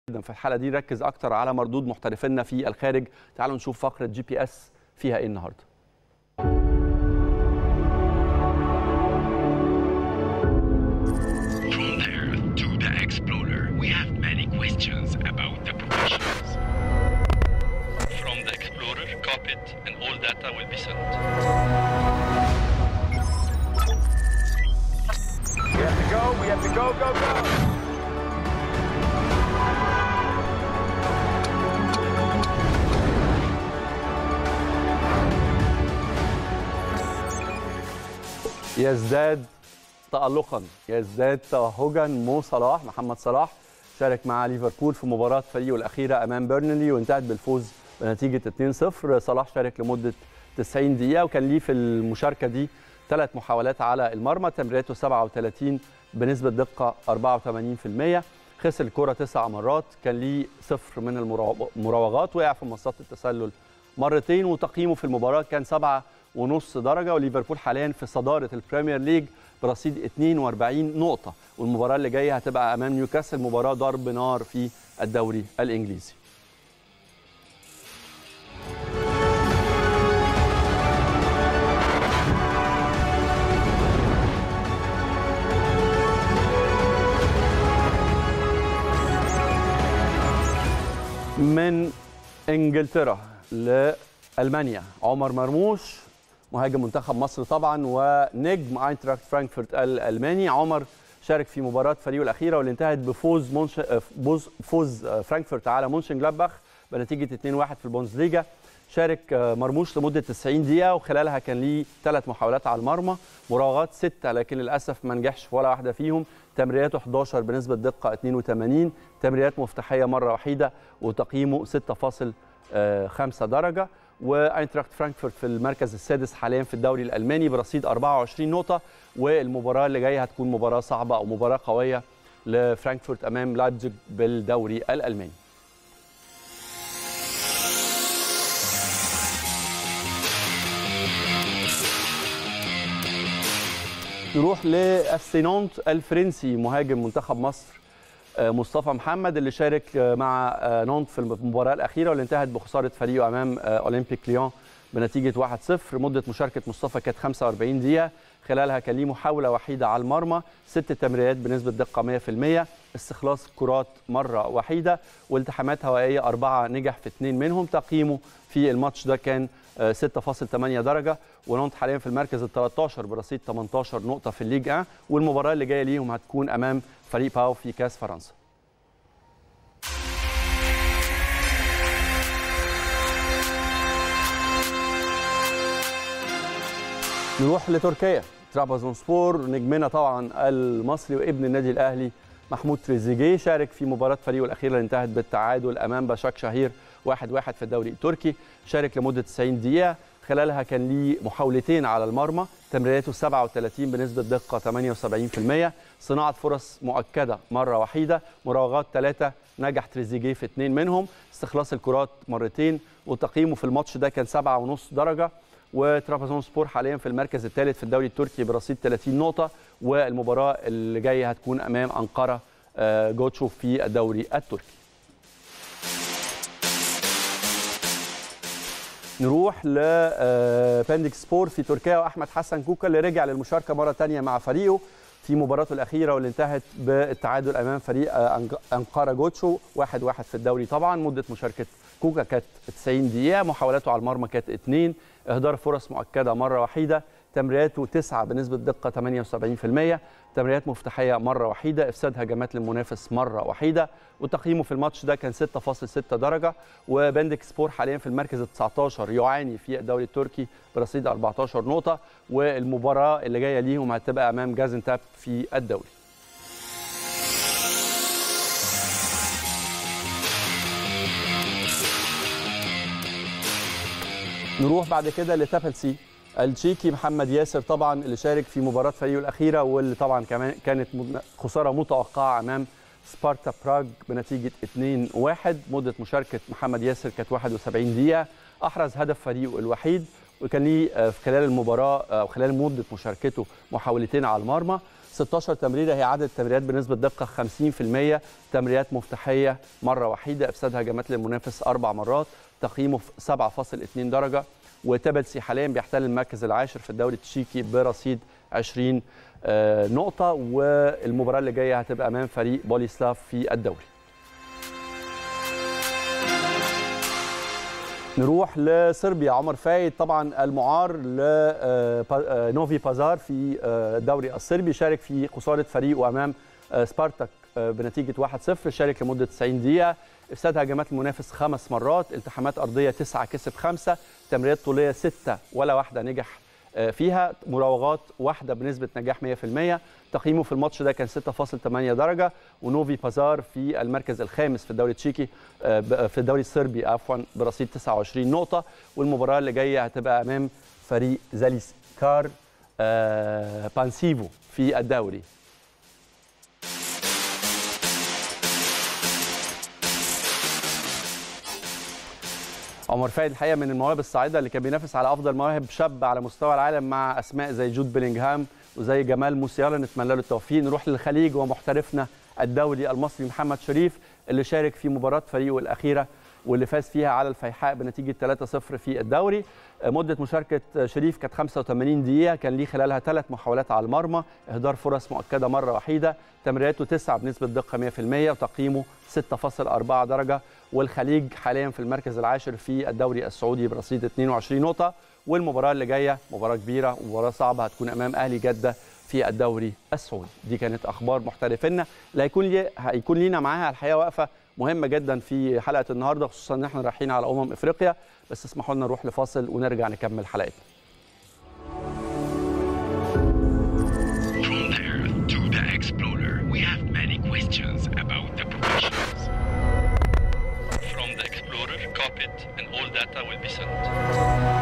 في الحلقه دي نركز اكتر على مردود محترفينا في الخارج تعالوا نشوف فقره جي بي اس فيها ايه النهارده From there to the explorer, we have many questions about the professions. From the explorer, cockpit, and all data will be sent. We have to go, we have to go, go, go. يزداد تألقا يزداد توهجا مو صلاح محمد صلاح شارك مع ليفربول في مباراة فريقه الأخيرة أمام بيرنلي وانتهت بالفوز بنتيجة 2-0 صلاح شارك لمدة 90 دقيقة وكان ليه في المشاركة دي ثلاث محاولات على المرمى تمريراته 37 بنسبة دقة 84% خسر الكرة تسع مرات كان ليه صفر من المراوغات وقع في منصات التسلل مرتين وتقييمه في المباراة كان سبعة ونص درجة وليفربول حاليا في صدارة البريمير ليج برصيد 42 نقطة والمباراة اللي جاية هتبقى أمام نيوكاسل مباراة ضرب نار في الدوري الإنجليزي من انجلترا لالمانيا عمر مرموش مهاجم منتخب مصر طبعا ونجم اينتراخت فرانكفورت الالماني عمر شارك في مباراه فريقه الاخيره واللي انتهت بفوز منش... فوز فوز فرانكفورت على مونشن جلاباخ بنتيجه 2-1 في البوندسليجا شارك مرموش لمده 90 دقيقه وخلالها كان ليه ثلاث محاولات على المرمى مراوغات سته لكن للاسف ما نجحش في ولا واحده فيهم تمريراته 11 بنسبه دقه 82 تمريرات مفتاحيه مره وحيده وتقييمه 6.5 درجه واينتراخت فرانكفورت في المركز السادس حاليا في الدوري الالماني برصيد 24 نقطه والمباراه اللي جايه هتكون مباراه صعبه او مباراه قويه لفرانكفورت امام لايبزيج بالدوري الالماني نروح لاف نونت الفرنسي مهاجم منتخب مصر مصطفى محمد اللي شارك مع نونت في المباراه الاخيره واللي انتهت بخساره فريقه امام اولمبيك ليون بنتيجه 1-0 مده مشاركه مصطفى كانت 45 دقيقه خلالها كان ليه محاوله وحيده على المرمى ست تمريرات بنسبه دقه 100% استخلاص كرات مره وحيده والتحامات هوائيه اربعه نجح في اثنين منهم تقييمه في الماتش ده كان 6.8 درجه ونونت حاليا في المركز ال 13 برصيد 18 نقطه في الليج 1 والمباراه اللي جايه ليهم هتكون امام فريق باو في كاس فرنسا نروح لتركيا ترابزون سبور نجمنا طبعا المصري وابن النادي الاهلي محمود تريزيجيه شارك في مباراه فريقه الاخيره اللي انتهت بالتعادل امام باشاك شهير 1-1 في الدوري التركي شارك لمده 90 دقيقه خلالها كان ليه محاولتين على المرمى تمريراته 37 بنسبه دقه 78% صناعه فرص مؤكده مره وحيده مراوغات ثلاثه نجح تريزيجيه في اثنين منهم استخلاص الكرات مرتين وتقييمه في الماتش ده كان 7.5 درجه وترابزون سبور حاليا في المركز الثالث في الدوري التركي برصيد 30 نقطه والمباراه اللي جايه هتكون امام انقره جوتشو في الدوري التركي نروح لبانديك سبور في تركيا واحمد حسن كوكا اللي رجع للمشاركه مره ثانيه مع فريقه في مباراته الاخيره واللي انتهت بالتعادل امام فريق انقره جوتشو 1-1 في الدوري طبعا مده مشاركه كوكا كانت 90 دقيقه محاولاته على المرمى كانت 2 اهدار فرص مؤكده مره وحيده تمريراته 9 بنسبه دقه 78% تمريرات مفتاحيه مره وحيده افساد هجمات للمنافس مره وحيده وتقييمه في الماتش ده كان 6.6 درجه وبندك سبور حاليا في المركز ال 19 يعاني في الدوري التركي برصيد 14 نقطه والمباراه اللي جايه ليهم هتبقى امام جازنتاب في الدوري نروح بعد كده لتابلسي التشيكي محمد ياسر طبعا اللي شارك في مباراه فريقه الاخيره واللي طبعا كمان كانت خساره متوقعه امام سبارتا براغ بنتيجه 2-1 مده مشاركه محمد ياسر كانت 71 دقيقه احرز هدف فريقه الوحيد وكان ليه في خلال المباراه او خلال مده مشاركته محاولتين على المرمى 16 تمريره هي عدد التمريرات بنسبه دقه 50% تمريرات مفتاحيه مره وحيده افسادها هجمات للمنافس اربع مرات تقييمه في 7.2 درجه وتبلسي حاليا بيحتل المركز العاشر في الدوري التشيكي برصيد 20 آه، نقطه والمباراه اللي جايه هتبقى امام فريق بوليسلاف في الدوري نروح لصربيا عمر فايد طبعا المعار لنوفي بازار في آه، الدوري الصربي شارك في خساره فريقه امام آه، سبارتاك آه، بنتيجه 1-0 شارك لمده 90 دقيقه افساد هجمات المنافس خمس مرات التحامات ارضيه تسعه كسب خمسه تمريرات طوليه سته ولا واحده نجح آه، فيها مراوغات واحده بنسبه نجاح 100% تقييمه في الماتش ده كان 6.8 درجه ونوفي بازار في المركز الخامس في الدوري التشيكي آه، ب- في الدوري الصربي عفوا برصيد 29 نقطه والمباراه اللي جايه هتبقى امام فريق زاليسكار آه، بانسيفو في الدوري عمر فايد الحقيقه من المواهب الصاعده اللي كان بينافس على افضل مواهب شاب على مستوى العالم مع اسماء زي جود بيلينغهام وزي جمال موسيالا نتمنى له التوفيق نروح للخليج ومحترفنا الدولي المصري محمد شريف اللي شارك في مباراه فريقه الاخيره واللي فاز فيها على الفيحاء بنتيجه 3-0 في الدوري مده مشاركه شريف كانت 85 دقيقه كان ليه خلالها ثلاث محاولات على المرمى اهدار فرص مؤكده مره وحيده تمريراته 9 بنسبه دقه 100% وتقييمه 6.4 درجه والخليج حاليا في المركز العاشر في الدوري السعودي برصيد 22 نقطه والمباراه اللي جايه مباراه كبيره ومباراه صعبه هتكون امام اهلي جده في الدوري السعودي دي كانت اخبار محترفينا اللي هيكون لي هيكون لينا معاها الحقيقه وقفه مهمه جدا في حلقه النهارده خصوصا ان احنا رايحين على امم افريقيا بس اسمحوا لنا نروح لفاصل ونرجع نكمل حلقتنا From there to the Explorer, we have many questions about the professionals. From the Explorer, cockpit and all data will be sent.